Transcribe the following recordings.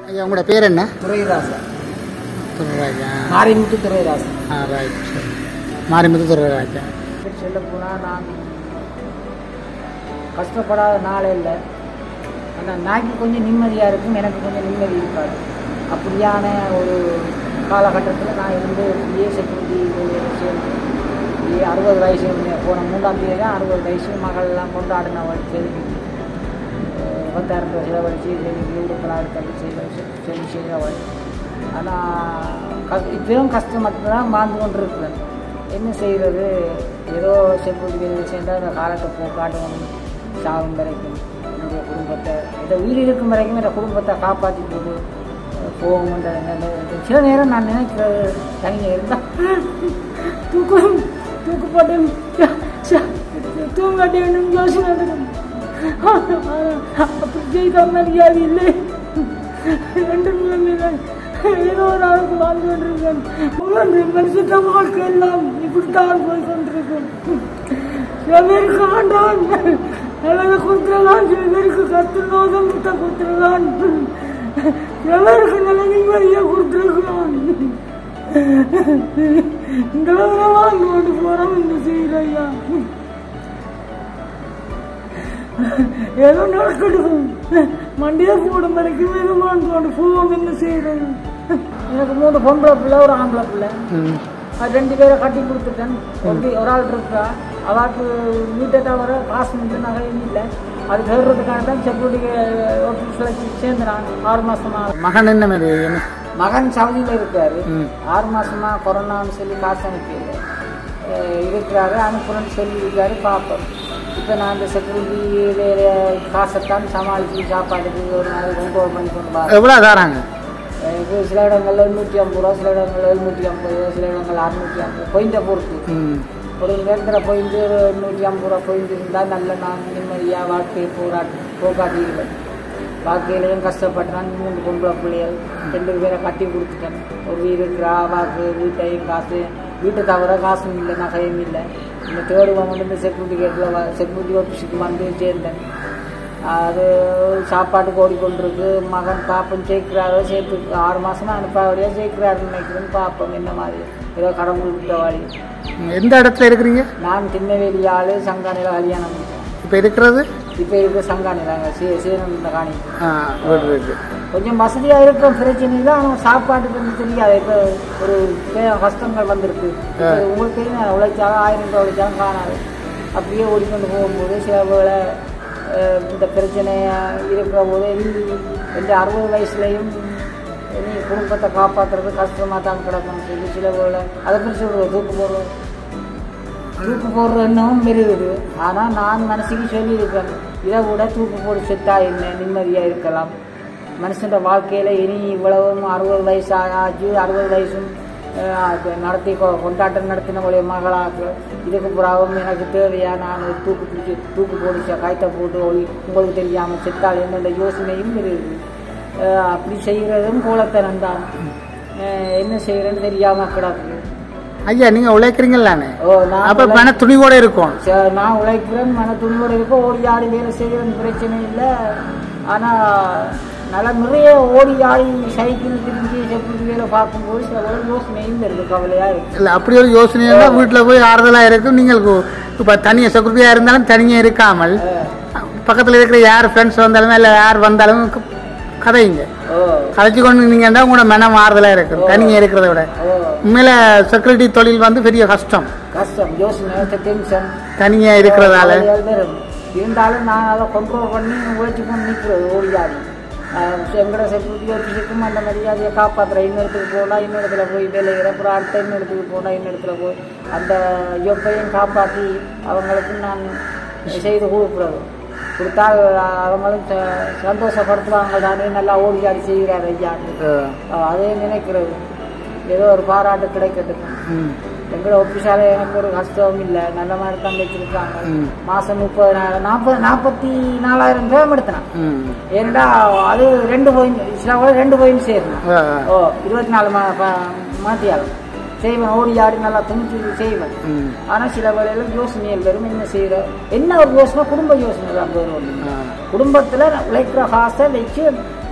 ஐயா உங்களோட பேர் என்ன துறைராசா துரைராஜா மாரிமுத்து துறைராசா ஆ ரைட் சரி மாரிமுத்து துரைராஜா சொல்ல போனால் நான் கஷ்டப்படாத நாளே இல்லை ஆனால் நாய்க்கு கொஞ்சம் நிம்மதியாக இருக்கும் எனக்கு கொஞ்சம் நிம்மதி இருக்காது அப்படியான ஒரு காலகட்டத்தில் நான் இருந்து பிஏ செக்யூரிட்டி சேர்ந்து BA அறுபது வயசு போன மூன்றாம் தேதி தான் அறுபது வயசு மகள்லாம் கொண்டாடின செதுக்கி பத்தாயிரம் ரூபாய் செலவழிச்சு செதுக்கி உடுப்பெல்லாம் எடுத்து செய்த செஞ்சு செய்தவள் ஆனால் கஷ் இப்பயும் கஷ்டமற்று தான் வாழ்ந்து கொண்டு இருக்கிறேன் என்ன செய்கிறது ஏதோ செக்யூரிட்டி வேலையில் சேர்ந்தால் அந்த காலத்தை போ காட்டணும் சாகும் வரைக்கும் என்னுடைய குடும்பத்தை இந்த உயிர் இருக்கும் வரைக்கும் இந்த குடும்பத்தை காப்பாற்றி போட்டு போகும்ன்ற எண்ணம் சில நேரம் நான் நினைக்கிறது தனியாக இருந்தால் தூக்கம் தூக்கு போட்டு தூங்காட்டி வேணும் யோசனை இருக்கும் அப்படி செய்த மரியாதை இல்லை ரெண்டு நிலைமையில ஏதோ ஒரு ஆளுக்கு வாழ்ந்து கொண்டிருக்கேன் மூன்று மனுஷத்த வாழ்க்கை எல்லாம் இப்படித்தான் போய் கொண்டிருக்கும் சில பேருக்கு ஆண்டான் நல்லதை கொடுத்துடலாம் சில பேருக்கு கத்து நோதம் முத்த கொடுத்துடலாம் சில பேருக்கு நல்ல நிம்மதியை கொடுத்துருக்கலாம் இந்த அளவுல வாழ்ந்து கொண்டு போறோம் இந்த செய்யறையா ஏதோ நடக்கட்டும் மண்டியே போடும் வரைக்கும் ஏதோ வாழ்ந்து கொண்டு போவோம் என்ன செய்யறது எனக்கு மூணு பொம்பளை பிள்ளை ஒரு ஆம்பளை பிள்ளை ம் அது ரெண்டு பேரை கட்டி கொடுத்துட்டேன் ஒரு ஒரு ஆள் இருக்கா அவளுக்கு வீட்டை தவிர காசு மட்டும் நகையும் இல்லை அது தேடுறதுக்காக தான் செக்யூரிட்டி ஆஃபீஸில் சேர்ந்துறான் ஆறு மாசமா மகன் என்ன மாதிரி என்ன மகன் சவுதியில் இருக்காரு ம் ஆறு மாசமா கொரோனான்னு சொல்லி காசு அனுப்பியது அஹ் இருக்கிறாரு அனுப்புறேன்னு சொல்லி இருக்காரு பார்ப்போம் இப்போ நான் இந்த செக்யூரிட்டி காசைத்தான் சமாளித்து சாப்பாட்டுக்கு ஒரு நாள் கொண்டு பண்ணி கொண்டு வா எவ்வளோ தாராங்க இது சில இடங்கள்ல நூற்றி ஐம்பது ரூபா சில இடங்கள்ல எழுநூற்றி ஐம்பது ரூபா சில இடங்கள் அறுநூற்றி ஐம்பது பொயிண்ட்டை பொறுத்து ம் ஒரு நேரத்தில் போயிட்டு ஒரு நூற்றி ஐம்பது ரூபா போயிட்டு இருந்தால் நல்ல நான் நிம்மதியாக வாழ்க்கையை போராட்டி போக்காட்டிடுவேன் வாழ்க்கையிலையும் கஷ்டப்பட்டான் மூணு பொம்பளை பிள்ளைகள் ரெண்டு பேரை கட்டி கொடுத்துட்டேன் ஒரு வீடு இருக்கிறா வாக்கு வீட்டையும் காசு வீட்டை தவிர காசும் இல்லை நகையும் இல்லை இந்த தேடுவன் வந்து இந்த செக்யூரிட்டி கேட்டில் செக்யூரிட்டி ஆஃபீஸுக்கு வந்து சேர்ந்தேன் அது சாப்பாட்டுக்கு ஓடிக்கொண்டிருக்கு மகன் பாப்பன் சேர்க்கிறாரோ சேர்த்து ஆறு மாசமா அனுப்பாவடியா சேர்க்கிறாருன்னு நினைக்கிறேன்னு பார்ப்போம் என்ன மாதிரி ஏதோ கடவுள் விட்ட வழி ம். எந்த இடத்துல இருக்கிறீங்க நான் திண்ணவேலி ஆளு சங்கானில கல்யாணம் முடிச்சேன் இப்போ இருக்கிறது இப்போ இருக்க சங்கானில சீ சீரந்த காணி ஆ வீடு இருக்கு கொஞ்சம் வசதியாக இருக்கும் பிரச்சனை இல்லை ஆனால் சாப்பாட்டுக்கு வந்து தெரியாது இப்போ ஒரு பே- கஷ்டங்கள் வந்திருக்கு இப்போ உங்களுக்கு தெரியும் உழைச்சாலும் ஆயிரம் ரூபாய் உழைச்சாலும் காணாது அப்படியே ஓடிக்கொண்டு போகும்போது சில வேளை அஹ், இந்த பிரச்சனை இருக்கிற போது இனி இந்த அறுபது வயசுலையும் இனி குடும்பத்தை காப்பாற்றுறது கஷ்டமாக தான் கிடக்கும் சொல்லி சில வேளை அதை பற்றி சொல்கிறது தூக்கு போடுறது தூக்கு போடுற எண்ணமும் பெருகுது ஆனால் நான் மனசுக்கு சொல்லியிருக்கேன் இதை விட தூக்கு போட்டு செத்தா என்ன நிம்மதியாக இருக்கலாம் மனுஷன் வாழ்க்கையில் இனி இவ்வளவும் அறுபது வயசு ஆ- ஆச்சு அறுபது வயசும் அஹ், அது நடத்தி கொ- கொண்டாட்டம் நடத்தினவளுடைய மகளாக்கு இதுக்கு புறாவும் எனக்கு தேவையா நான் ஒரு தூக்கு பிடிச்சி தூக்கு போட்டு காய்த்த போட்டு ஒளி உங்களுக்கு தெரியாமல் செத்தால் என்னென்ற யோசனையும் இருக்குது அஹ், அப்படி செய்கிறதும் கோலத்தனம் தான் அஹ், என்ன செய்கிறேன்னு தெரியாமல் கிடக்கு ஐயா நீங்கள் உழைக்கிறீங்களானே ஓ நான் அப்போ பண துணிவோட இருக்கும் சரி, நான் உழைக்கிறேன் மன துணிவோடு இருக்க ஓடி ஆடி வேலை செய்கிறேன் பிரச்சனை இல்லை ஆனால் நல்லா நிறைய ஓடி ஆடி சைக்கிள் திரிஞ்சு செப்பல் வேலை பார்க்கும்போது சில வேலை யோசனையும் இருக்கு கவலையாக இருக்கு இல்லை அப்படி ஒரு யோசனையா வீட்டில் போய் ஆறுதலாக இருக்கும் நீங்கள் இப்போ தனியாக செக்யூரிட்டியாக இருந்தாலும் தனியாக இருக்காமல் பக்கத்தில் இருக்கிற யார் ஃப்ரெண்ட்ஸ் வந்தாலுமே இல்லை யார் வந்தாலும் க- கதைங்க ஓ கதைச்சு கொண்டு நீங்கன்னா உங்களோட மனம் ஆறுதலாக இருக்கும் தனியாக இருக்கிறத விட ஓ உண்மையில செக்யூரிட்டி தொழில் வந்து பெரிய கஷ்டம் கஷ்டம் யோசனை டென்ஷன் தனியாக இருக்கிறதால இருந்தாலும் நான் அதை கண்ட்ரோல் பண்ணி உழைச்சி கொண்டு நிற்கிறது ஓடி ஆடி அஹ் எங்கட செக்யூரிட்டி ஆஃபீஸுக்கும் அந்த மரியாதையை காப்பாற்றுற இன்னொருத்துக்கு போனால் இன்னொருத்துல போய் வேலைகிற அப்புறம் அடுத்த இன்னொருத்துக்கு போனால் இன்னொருத்துல போய் அந்த எப்பையும் காப்பாற்றி அவங்களுக்கு நான் செய்து கொடுக்குறது கொடுத்தால் அவங்களும் ச- சந்தோஷப்படுத்துவாங்க தானே நல்லா ஓடி ஆடி செய்கிறார் ஐயான்னு அஹ் அதே நினைக்கிறது ஏதோ ஒரு பாராட்டு கிடைக்கட்டும் ம் எங்களோட ஒபிஷால எனக்கு ஒரு கஷ்டமும் இல்லை நல்ல மாதிரி தான் வச்சிருக்காங்க ம். மாசம் முப்பதாயிரம் நாற்பது நாற்பத்தி நாலாயிரம் ரூபாய் எடுத்தினான் ம் ஏன்னா அது ரெண்டு பாயிண்ட் சில கூட ரெண்டு பாயிண்ட் சேரணும் ஆ, ஓ இருபத்தி நாலு மா மாத்தியாலும் செய்வேன் ஓடி ஆடி நல்லா துணிச்சு செய்வேன் ம் ஆனால் சில வேலையில யோசனைகள் வரும் என்ன செய்யற என்ன ஒரு யோசனை குடும்ப யோசனை தான் வரும் ஆ. குடும்பத்தில் உழைக்கிற காசை வச்சு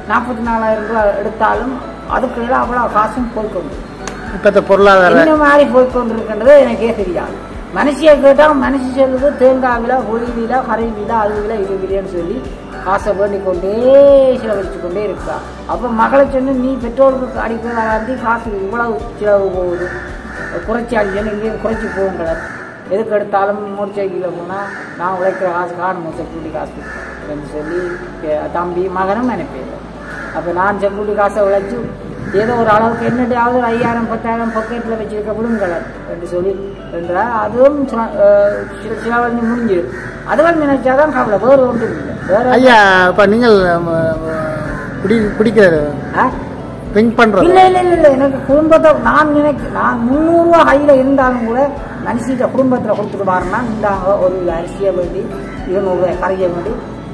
நாற்பத்தி நாலாயிரம் ரூபாய் எடுத்தாலும் அதுக்குள்ள அவ்வளோ காசும் போய்க்கொண்டு இப்பத்த பொருளாதார என்ன மாதிரி போய்க்கொண்டிருக்கின்றது எனக்கே தெரியாது மனுஷியை கேட்டால் மனுஷி சொல்லுது தேங்காய் விலை ஒளி விலை கரை விலை அது விலை இது விலைன்னு சொல்லி காசை வேண்டிக் கொண்டே செலவழிச்சு கொண்டே இருக்கா அப்போ மகளை சொன்னு நீ பெட்ரோலுக்கு அடிக்கிறதாண்டி காசு இவ்வளவு செலவு போகுது குறைச்சி அடிச்சேன்னு இங்கேயும் குறைச்சி போகுங்கள எதுக்கு எடுத்தாலும் மோட்டர் சைக்கிளில் போனால் நான் உழைக்கிற காசு காணும் செக்யூரிட்டி காசு என்று சொல்லி கே- தம்பி மகனும் நினைப்பேன் அப்போ நான் செக்யூரிட்டி காசை உழைச்சி ஏதோ ஒரு அளவுக்கு என்னடையாவது ஒரு ஐயாயிரம் பத்தாயிரம் பாக்கெட்டில் வச்சிருக்க விடுங்கள என்று சொல்லி என்றால் அதுவும் சில- அஹ் சில சிலவழி முடிஞ்சு அதுவும் நினைச்சாதான் கவலை வேறு ஒன்றும் இல்லை வேற ஐயா இப்ப நீங்கள் ம, ம, குடி குடிக்கிறது ஆ? ட்ரிங்க் பண்றது இல்ல இல்ல இல்ல இல்ல எனக்கு குடும்பத்தை நான் நினைக்க நான் முந்நூறுரூவா கையில இருந்தாலும் கூட மனுஷிட்ட குடும்பத்துல கொடுத்துட்டு பாருன்னா இந்தாங்க ஒரு கிலோ அரிசியை வேண்டி இருநூறுவாய் கரையை வேண்டி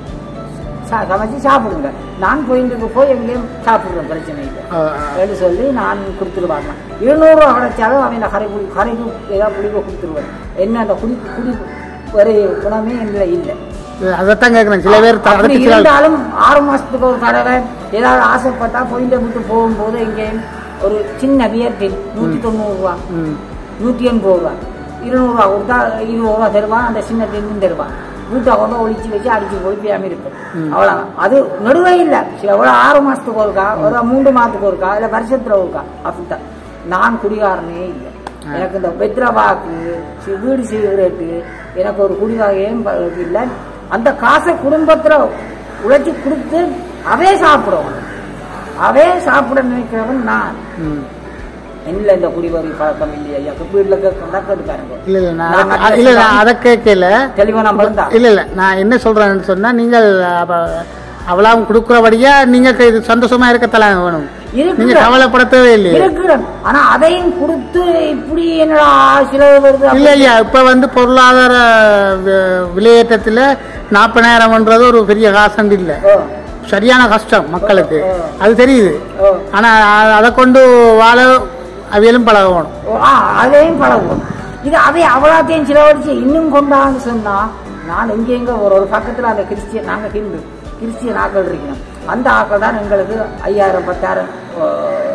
சா- சமைச்சு சாப்பிடுங்க நான் போயிட்டு போய் எங்கேயும் சாப்பிடுறேன் பிரச்சனை இல்லை ஆ, ஆ. அப்படின்னு சொல்லி நான் கொடுத்துட்டு வரேன் இருநூறுவா கிடைச்சாலும் அவன் கரை குடி கரைக்கு ஏதாவது குடிக்க கொடுத்துருவேன் என்ன அந்த குடி குடி ஒரு குணமே எங்களை இல்லை அதைத்தான் கேட்கிறேன் சில பேர் த- அப்படி அதுக்கு சில இருந்தாலும் ஆறு மாசத்துக்கு ஒரு தடவை ஏதாவது ஆசைப்பட்டா போயிட்டு விட்டு போகும்போது எங்கேயும் ஒரு சின்ன வியர்டில் நூற்றி தொண்ணூறு ரூபா ம். நூற்றி எண்பது ரூபா இருநூறுவா கொடுத்தா இருபது ரூபா தருவான் அந்த சின்ன டின்னு தருவான் வீட்டை கொண்டு ஒழிச்சு வச்சு அடிச்சு போய் பேம இருக்கும் அவ்வளோதான் அது நடுவே இல்லை சில ஒரு ஆறு மாசத்துக்கு ஒருக்கா ஒரு மூன்று மாதத்துக்கு ஒருக்கா இல்லை வருஷத்துல ஒருக்கா அப்படித்தான் நான் குடிகாரனே இல்லை எனக்கு இந்த பெத்ரவாக்கு சி- வீடு சிகரெட்டு எனக்கு ஒரு குடிகாரையும் இல்லை அந்த காசை குடும்பத்துல உழைச்சி கொடுத்து அவே சாப்பிடுவோம் அவே சாப்பிட நினைக்கிறவன் நான் ம். என்ன இந்த குடிவரி பழக்கம் இல்லையா ஐயா வீட்டுல கேட்கறதா கேட்டுக்காருங்க இல்ல இல்ல நான் நான் அதை- இல்ல நான் அதை கேட்கல தெளிவா நான் இருந்தா இல்ல இல்ல நான் என்ன சொல்றேன்னு சொன்னா நீங்கள் அப்ப அவளாவும் கொடுக்குறபடியா நீங்க க- இது சந்தோஷமா இருக்கத்தலாம் வேணும் இருக்கு. நீங்க கவலைப்படுத்தவே இல்லையே இருக்கிறேன் ஆனா அதையும் கொடுத்து இப்படி என்னடா சில வருது இல்ல ஐயா இப்ப வந்து பொருளாதார வி- விலையேற்றத்துல நாற்பதாயிரம்ன்றது ஒரு பெரிய காசு இல்ல ஓ, சரியான கஷ்டம் மக்களுக்கு அது தெரியுது ஓ, ஆனா அ- அதை கொண்டு வாழ அவியலும் பழகணும் ஓ, ஆ, அதையும் பழகுவோம் இது அதை அவ்வளோத்தையும் சிலவழிச்சு இன்னும் கொண்டான்னு சொன்னா நான் எங்க எங்க ஒரு ஒரு பக்கத்துல அந்த கிறிஸ்டியன் நாங்க ஹிந்து கிறிஸ்டியன் ஆக்கள் இருக்கணும் அந்த ஆக்கள் தான் எங்களுக்கு ஐயாயிரம் பத்தாயிரம் ஓ,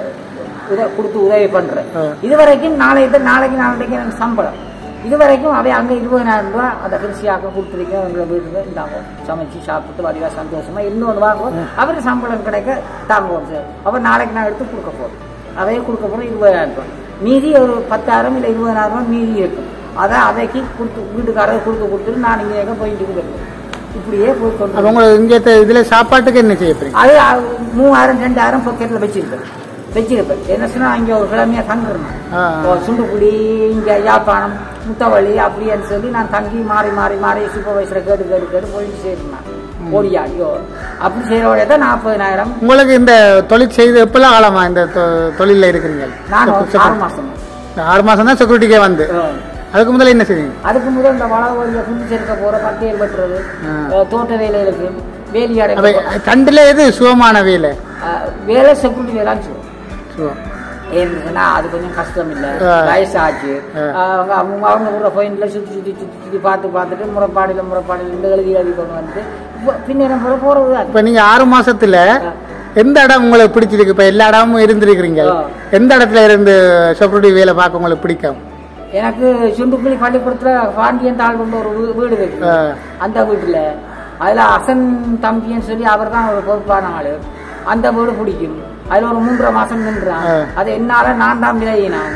உத கொடுத்து உதவி பண்றேன் ஆ. இது வரைக்கும் நாளைக்கு நாளைக்கு நாளைக்கு எனக்கு சம்பளம் இது வரைக்கும் அவை அங்க இருபதாயிரம் ரூபாய் அந்த கிறிஸ்டியாக்க கொடுத்துருக்கேன் எங்களை வீட்டுக்கு இந்தாங்க சமைச்சு சாப்பிட்டு வடிவா சந்தோஷமா இன்னொன்று வாங்குவோம் அவருக்கு சம்பளம் கிடைக்க தாங்குவோம் சார் அவர் நாளைக்கு நான் எடுத்து கொடுக்க போறேன் அதையே கொடுக்க போறோம் இருபதாயிரம் ரூபாய் மீதி ஒரு பத்தாயிரம் இல்லை இருபதாயிரம் ரூபாய் மீதி இருக்கும் அதை அதைக்கு கொடுத்து வீட்டுக்காரர் கொடுத்து கொடுத்துட்டு நான் இங்கே எங்கே போயிட்டு வருவேன் இப்படியே போய் கொண்டு அப்ப உங்களுக்கு இங்க த- இதுல சாப்பாட்டுக்கு என்ன செய்ய போறீங்க அது அது மூவாயிரம் ரெண்டாயிரம் பாக்கெட்டில் வச்சிருப்பேன் வச்சிருப்பேன் என்ன சொன்னா அங்கே ஒரு கிழமையா தங்கிருந்தேன் ஆ, ஆ. இப்போ சுண்டுக்குடி இங்கே யாழ்ப்பாணம் முத்தவள்ளி அப்படின்னு சொல்லி நான் தங்கி மாறி மாறி மாறி சூப்பர்வைசரை கேட்டு கேட்டு கேட்டு போயிட்டு சேர்ந்தேன் ஓடியாடியோ அப்படி செய்கிறோடைய தான் நாற்பதினாயிரம் உங்களுக்கு இந்த தொழில் செய்து எப்பெல்லாம் காலமா இந்த தொ- தொழில்ல இருக்கிறீங்க நான் ஒரு ஆறு மாசம் இந்த ஆறு மாசம் தான் செக்யூரிட்டிக்கே வந்து அதுக்கு முதல்ல என்ன செய்வீங்க அதுக்கு முதல் இந்த வள வழியை குண்டு சேர்க்க போற பட்டியல் வெட்டுறது ஆ. அஹ், தோட்ட வேலைகளுக்கு வேலி அப்ப அடை தண்டுல எது சுகமான வேலை வேலை செக்யூரிட்டி வேலைன்னு சொல்லுவோம் சுகம் ஏன்னு சொன்னா அது கொஞ்சம் கஷ்டம் இல்ல ஆ. வயசாச்சு ஆ. அவங்க அவங்க அவங்க ஊர பாயிண்ட்ல சுத்தி சுத்தி சுத்தி சுத்தி பார்த்து பார்த்துட்டு முறைப்பாடுல முறைப்பாடுல இருந்து எழுதி எழுதி கொண்டு வந்து இப்ப பின்னர் போற போறது தான் இப்ப நீங்க ஆறு மாசத்துல எந்த இடம் உங்களுக்கு பிடிச்சிருக்கு இப்ப எல்லா இடமும் இருந்திருக்கிறீங்க ஆ. எந்த இடத்துல இருந்து செக்யூரிட்டி வேலை பார்க்க உங்களுக்கு பிடிக்கும் எனக்கு சுண்டுக்குழி பள்ளிக்கூடத்துல பாண்டியன் தாழ் கொண்ட ஒரு வீ- வீடு இருக்கு ஆ. அந்த வீட்டுல அதுல அசன் தம்பின்னு சொல்லி அவர் தான் ஒரு பொறுப்பான ஆளு அந்த வீடு பிடிக்கும் அதுல ஒரு மூன்றரை மாசம் நின்றான் ஆ. அது என்னால நான் தான் விலகினான்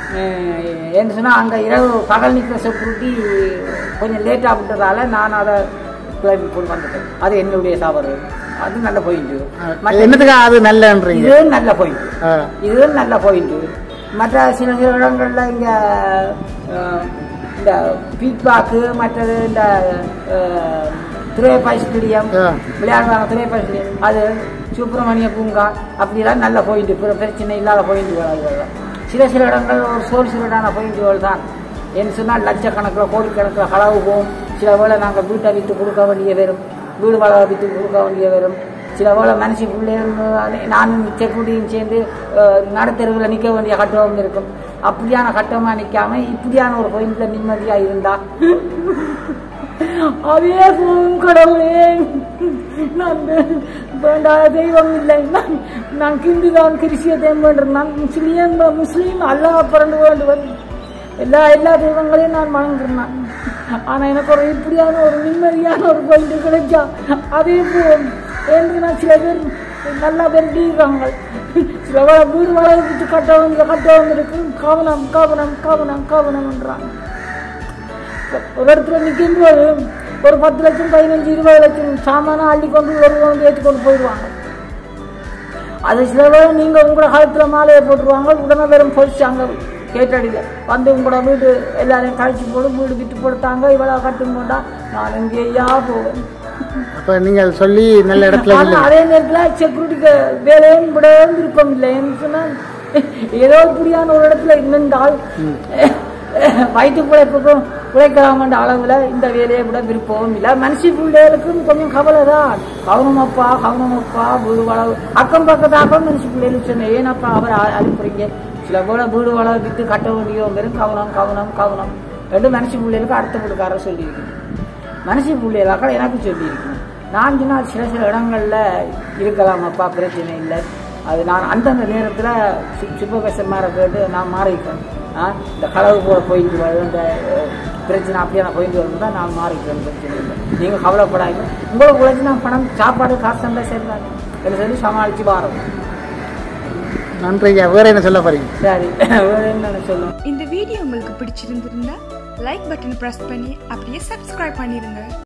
ஏன்னு சொன்னா அங்க இரவு பகல் நிற்கிற செக்யூரிட்டி கொஞ்சம் லேட்டா விட்டதால நான் அதை கிளம்பி கொண்டு வந்துட்டேன் அது என்னுடைய தவறு அது நல்ல பாயிண்ட் என்னத்துக்கு அது நல்லன்றீங்க இது நல்ல பாயிண்ட் ஆ. இது நல்ல பாயிண்ட் மற்ற சில சில இடங்கள்ல இங்க அஹ், இந்த பீட்பாக்கு மற்றது இந்த அஹ், திரையப்பாய் ஸ்டேடியம் ஆ. விளையாடுறாங்க திரையப்பாய் ஸ்டேடியம் அது சுப்பிரமணிய பூங்கா அப்படிலாம் நல்ல பாயிண்ட் பிரச்சனை இல்லாத பாயிண்ட்டுகள் சில சில இடங்கள் ஒரு சோறு சிலடான பாயிண்ட்டுகள் தான் என்று சொன்னால் லட்சக்கணக்கில் கோடிக்கணக்கில் களவு போகும் சில வேளை நாங்கள் வீட்டை விட்டு கொடுக்க வேண்டிய வரும் வீடு வாடகை விட்டு கொடுக்க வேண்டிய வரும் சில வேளை மனுஷி பிள்ளைகள் நானும் செக்குடியும் சேர்ந்து நடுத்தெருவில் நிற்க வேண்டிய கட்டமும் இருக்கும் அப்படியான கட்டமாக நிற்காம இப்படியான ஒரு பாயிண்ட்ல நிம்மதியாக இருந்தா அதே போகும் கடவுளே நான் வே- வேண்டாத தெய்வம் இல்லை நான் நான் கிந்து தான் கிறிஸ்டியத்தையும் வேண்டும் நான் முஸ்லீம் முஸ்லீம் அல்லாஹ் பிறந்து வேண்டுவன் எல்லா எல்லா தெய்வங்களையும் நான் வணங்குறேன் ஆனா எனக்கு ஒரு இப்படியான ஒரு நிம்மதியான ஒரு பாயிண்ட் கிடைச்சா அதே போதும் என்று நான் சில பேர் நல்லா வெட்டிடுறாங்க சில வள வீடு வளர்த்து கட்ட வந்து கட்ட வந்திருக்கு கவனம் கவனம் கவனம் கவனம்ன்றாங்க ஒரு இடத்துல நிற்கும் போது ஒரு பத்து லட்சம் பதினஞ்சு இருபது லட்சம் சாமானம் அள்ளி கொண்டு ஒரு கொண்டு ஏற்றி கொண்டு போயிடுவாங்க அது சில பேர் நீங்க உங்களோட காலத்துல மாலையை போட்டுருவாங்க உடனே வெறும் பொறிச்சாங்க கேட்டடியில் வந்து உங்களோட வீடு எல்லாரையும் கழிச்சு போடு வீடு விட்டு போட்டாங்க இவ்வளவு கட்டும் போட்டா நான் எங்கேயா போவேன் அப்ப நீங்கள் சொல்லி நல்ல இடத்துல ஆனா இல்லை அதே நேரத்துல செக்யூரிட்டிக்கு வேலையும் விடவும் விருப்பம் இல்லை என்று சொன்னால் ஏதோ இப்படியான ஒரு இடத்துல இருந்தால் வயிற்று பிழைப்புக்கும் பிழைக்கலாமன்ற அளவுல இந்த வேலையை விட விருப்பமும் இல்லை மனுஷி பிள்ளைகளுக்கும் கொஞ்சம் கவலை தான் கவனமப்பா கவனமப்பா வீடு வளவு அக்கம் பக்கத்தாக்க மனுஷி பிள்ளைகளுக்கு சொன்னேன் ஏனப்பா அவர் அ- அனுப்புறீங்க சில போல வீடு வளவு விட்டு கட்ட வேண்டிய வெறும் கவனம் கவனம் கவனம் ரெண்டு மனுஷி பிள்ளைகளுக்கு அடுத்த வீட்டுக்காரர் சொல்லியிருக்கேன் மனுஷி பிள்ளைகளாக்க எனக்கு சொல்லியிருக்கேன் நான் சொன்னால் சில சில இடங்கள்ல இருக்கலாம் அப்பா பிரச்சனை இல்லை அது நான் அந்தந்த நேரத்தில் சுப்பகசமாரை கேட்டு நான் மாறிக்கிறேன் ஆ, இந்த களவு போல போயிட்டு வரும் இந்த அஹ், பிரச்சனை அப்படியே நான் போயிட்டு வரும் தான் நான் மாறிக்கிறேன் பிரச்சனை இல்லை நீங்கள் கவலைப்படாதீங்க உங்களுக்கு உழைச்சி நான் பணம் சாப்பாடு காசு தந்தா சேர்ந்தாங்க என்று சொல்லி சமாளித்து வாரோம் நன்றி ஐயா வேற என்ன சொல்ல போறீங்க சரி வேறு என்ன சொல்லுவோம் இந்த வீடியோ உங்களுக்கு பிடிச்சிருந்திருந்தா லைக் பட்டன் பிரஸ் பண்ணி அப்படியே சப்ஸ்கிரைப் பண்ணிருங்க